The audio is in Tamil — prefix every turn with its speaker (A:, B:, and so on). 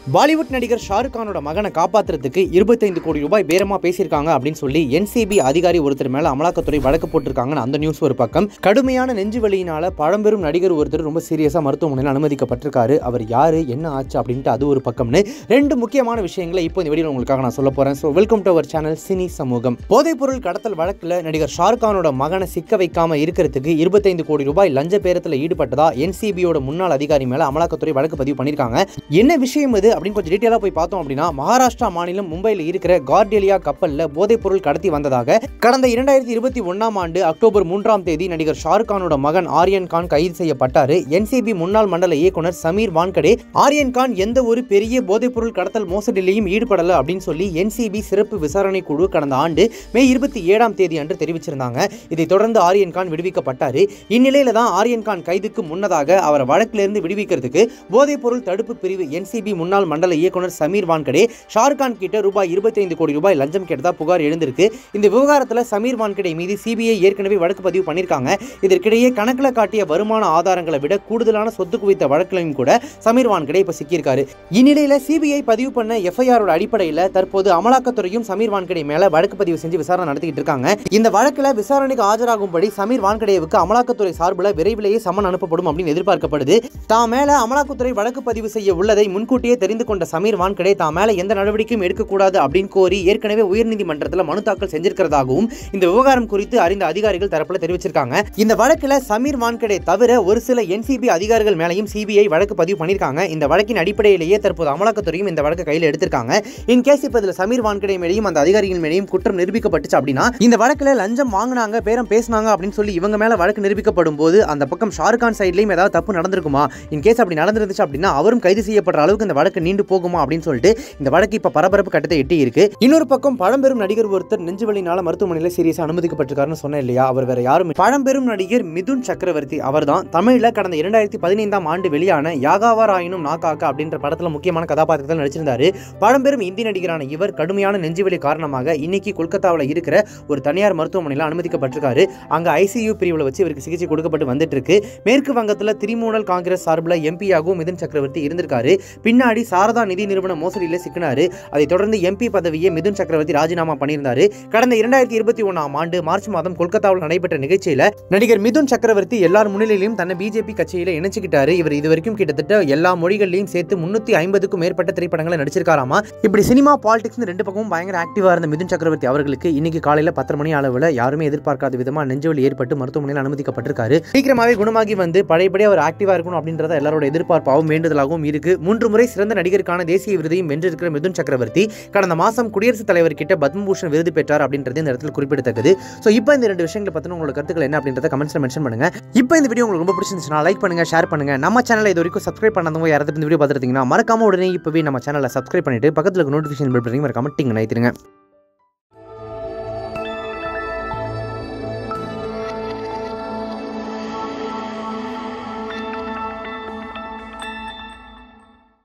A: பாலிவுட் நடிகர் ஷாருக் கானோட மகனை காப்பாத்துறதுக்கு இருபத்தைந்து கோடி ரூபாய் பேரமா பேசியிருக்காங்க அப்படின்னு சொல்லி என்சிபி அதிகாரி ஒருத்தர் மேல அமலாக்கத்துறை வழக்கு போட்டிருக்காங்கன்னு அந்த நியூஸ் ஒரு பக்கம் கடுமையான நெஞ்சு வலியினால பழம்பெரும் நடிகர் ஒருத்தர் ரொம்ப சீரியஸா மருத்துவமனையில் அனுமதிக்கப்பட்டிருக்காரு அவர் யாரு என்ன ஆச்சு அப்படின்ட்டு அது ஒரு பக்கம்னு ரெண்டு முக்கியமான விஷயங்களை இப்போ இந்த வீடியோ உங்களுக்காக நான் சொல்ல போறேன் so welcome to our channel cine சமூகம் போதைப் பொருள் கடத்தல் வழக்குல நடிகர் ஷாருக் கானோட மகனை சிக்க வைக்காம இருக்கிறதுக்கு இருபத்தைந்து கோடி ரூபாய் லஞ்ச பேரத்தில் ஈடுபட்டதா என்சிபியோட முன்னாள் அதிகாரி மேல அமலாக்கத்துறை வழக்கு பதிவு பண்ணியிருக்காங்க என்ன விஷயம் இது அப்படின்னு கொஞ்சம் டீட்டெயிலாக போய் பார்த்தோம் அப்படின்னா மகாராஷ்டிரா மாநிலம் மும்பையில் இருக்கிற கார்டேலியா கப்பலில் போதைப் பொருள் கடத்தி வந்ததாக கடந்த இரண்டாயிரத்தி இருபத்தி ஒன்றாம் ஆண்டு அக்டோபர் மூன்றாம் தேதி நடிகர் ஷாருக் கானோட மகன் ஆரியன் கான் கைது செய்யப்பட்டார் என்சிபி முன்னாள் மண்டல இயக்குனர் சமீர் வான்கடே ஆரியன் கான் எந்த ஒரு பெரிய போதைப் பொருள் கடத்தல் மோசடியிலையும் ஈடுபடல அப்படின்னு சொல்லி என்சிபி சிறப்பு விசாரணை குழு கடந்த ஆண்டு மே இருபத்தி ஏழாம் தேதி அன்று தெரிவிச்சிருந்தாங்க இதைத் தொடர்ந்து ஆரியன் கான் விடுவிக்கப்பட்டார் இந்நிலையில தான் ஆரியன் கான் கைதுக்கு முன்னதாக அவரை வழக்கிலிருந்து விடுவிக்கிறதுக்கு போதைப் பொருள் தடுப்பு பிரிவு என்சிபி முன்னாள் மண்டல இயக்குனர் சமீர் வான்கடே ஷாருக் கான் கிட்ட ரூபாய் இருபத்தைந்து கோடி ரூபாய் லஞ்சம் கேட்டதா புகார் எழுந்திருக்கு இந்த விவகாரத்தில் சமீர் வான்கடே மீது சிபிஐ ஏற்கனவே வழக்கு பதிவு பண்ணியிருக்காங்க இதற்கிடையே கணக்கில் காட்டிய வருமான ஆதாரங்களை விட கூடுதலான சொத்து குவித்த வழக்கிலையும் கூட சமீர் வான்கடே இப்போ சிக்கியிருக்காரு இந்நிலையில் சிபிஐ பதிவு பண்ண எஃப்ஐஆரோட அடிப்படையில் தற்போது அமலாக்கத்துறையும் சமீர் வான்கடே மேல வழக்கு பதிவு செஞ்சு விசாரணை நடத்திக்கிட்டு இருக்காங்க இந்த வழக்கில் விசாரணைக்கு ஆஜராகும்படி சமீர் வான்கடேவுக்கு அமலாக்கத்துறை சார்பில் விரைவிலேயே சம்மன் அனுப்பப்படும் அப்படின்னு எதிர்பார்க்கப்படுது தான் மேல அமலாக்கத்துறை வழக்கு பதிவு செய்ய உள்ளதை முன்கூட்டியே தெரிந்து கொண்ட சமீர் வான்கடே தான் மேல எந்த நடவடிக்கையும் எடுக்கக்கூடாது அப்படின்னு கோரி ஏற்கனவே உயர்நீதிமன்றத்தில் மனு தாக்கல் செஞ்சிருக்கிறதாகவும் இந்த விவகாரம் குறித்து அறிந்த அதிகாரிகள் தரப்புல தெரிவிச்சிருக்காங்க இந்த வழக்கில் சமீர் வான்கடே தவிர ஒரு சில என்சிபி அதிகாரிகள் மேலையும் சிபிஐ வழக்கு பதிவு பண்ணியிருக்காங்க இந்த வழக்கின் அடிப்படையிலேயே தற்போது அமலாக்கத்துறையும் இந்த வழக்கை கையில் எடுத்திருக்காங்க இன் கேஸ் இப்போ இதில் சமீர் வான்கடே மேலேயும் அந்த அதிகாரிகள் மேலேயும் குற்றம் நிரூபிக்கப்பட்டுச்சு அப்படின்னா இந்த வழக்கில் லஞ்சம் வாங்கினாங்க பேரம் பேசினாங்க அப்படின்னு சொல்லி இவங்க மேல வழக்கு நிரூபிக்கப்படும் போது அந்த பக்கம் ஷாருக் கான் சைட்லையும் ஏதாவது தப்பு நடந்திருக்குமா இன் கேஸ் அப்படி நடந்திருந்துச்சு அப்படின்னா அவரும் கைது செய்யப்படுற அளவுக்கு இந்த வழக்கு நீண்டு போகுமா அப்படின்னு சொல்லிட்டு இந்த வழக்கு இப்போ பரபரப்பு கட்டத்தை எட்டி இருக்கு இன்னொரு பக்கம் பழம்பெரும் நடிகர் ஒருத்தர் நெஞ்சுவலினால மருத்துவமனையில் சீரியஸாக அனுமதிக்கப்பட்டிருக்காருன்னு சொன்னேன் இல்லையா அவர் வேற யாரும் பழம்பெரும் நடிகர் மிதுன் சக்கரவர்த்தி அவர்தான் தமிழில் கடந்த இரண்டாயிரத்தி பதினைந்தாம் ஆண்டு வெளியான யாகாவார் ஆயினும் நாக்காக்கா அப்படின்ற படத்தில் முக்கியமான கதாபாத்திரத்தில் நடிச்சிருந்தாரு பழம்பெரும் இந்தி நடிகரான இவர் கடுமையான நெஞ்சுவலி காரணமாக இன்னைக்கு கொல்கத்தாவில் இருக்கிற ஒரு தனியார் மருத்துவமனையில் அனுமதிக்கப்பட்டிருக்காரு அங்கே ஐசியூ பிரிவில் வச்சு இவருக்கு சிகிச்சை கொடுக்கப்பட்டு வந்துட்டு இருக்கு மேற்கு வங்கத்தில் திரிமூனல் காங்கிரஸ் சார்பில் எம்பியாகவும் மிதுன் சக்கரவர்த்தி இருந்திருக்காரு பின்னாடி சாரதா நிதி நிறுவன மோசடியில் சிக்கினாரு அதைத் தொடர்ந்து எம்பி பதவியை மிதுன் சக்கரவர்த்தி ராஜினாமா பண்ணியிருந்தாரு கடந்த இரண்டாயிரத்தி இருபத்தி ஒன்றாம் ஆண்டு மார்ச் மாதம் கொல்கத்தாவில் நடைபெற்ற நிகழ்ச்சியில் நடிகர் மிதுன் சக்கரவர்த்தி எல்லார் முன்னிலையிலும் தன்னை பிஜேபி கட்சியில் இணைச்சுக்கிட்டாரு இவர் இதுவரைக்கும் கிட்டத்தட்ட எல்லா மொழிகள்லையும் சேர்த்து முன்னூத்தி ஐம்பதுக்கும் மேற்பட்ட திரைப்படங்களை நடிச்சிருக்காராமா இப்படி சினிமா பாலிடிக்ஸ் ரெண்டு பக்கமும் பயங்கர ஆக்டிவா இருந்த மிதுன் சக்கரவர்த்தி அவர்களுக்கு இன்னைக்கு காலையில பத்தரை மணி அளவில் யாருமே எதிர்பார்க்காத விதமா நெஞ்சுவலி ஏற்பட்டு மருத்துவமனையில் அனுமதிக்கப்பட்டிருக்காரு சீக்கிரமாவே குணமாகி வந்து பழையபடி அவர் ஆக்டிவா இருக்கணும் அப்படின்றத எல்லாரோட எதிர்பார்ப்பாகவும் வேண்டுதலாகவும் இருக்கு மூன்று முறை சிறந்த நடிகருக்கான தேசிய விருதையும் வென்றிருக்கிற மிதுன் சக்கரவர்த்தி கடந்த மாசம் குடியரசுத் தலைவர் கிட்ட பத்மபூஷன் விருது பெற்றார் அப்படின்றது இந்த இடத்துல குறிப்பிடத்தக்கது ஸோ இப்போ இந்த ரெண்டு விஷயங்களை பத்தின உங்களோட கருத்துக்கள் என்ன அப்படின்றத கமெண்ட்ஸ்ல மென்ஷன் பண்ணுங்க இப்போ இந்த வீடியோ உங்களுக்கு ரொம்ப பிடிச்சிருந்துச்சுன்னா லைக் பண்ணுங்க ஷேர் பண்ணுங்க நம்ம சேனலை இது வரைக்கும் சப்ஸ்கிரைப் பண்ணாதவங்க யாராவது இந்த வீடியோ பார்த்துருந்தீங்கன்னா மறக்காம உடனே இப்போவே நம்ம சேனலை சப்ஸ்கிரைப் பண்ணிட்டு பக்கத்தில் இருக்க நோட்டிஃபிகேஷன் பெல் பண்ணி மறக்காம டிங் நினைத்துருங்க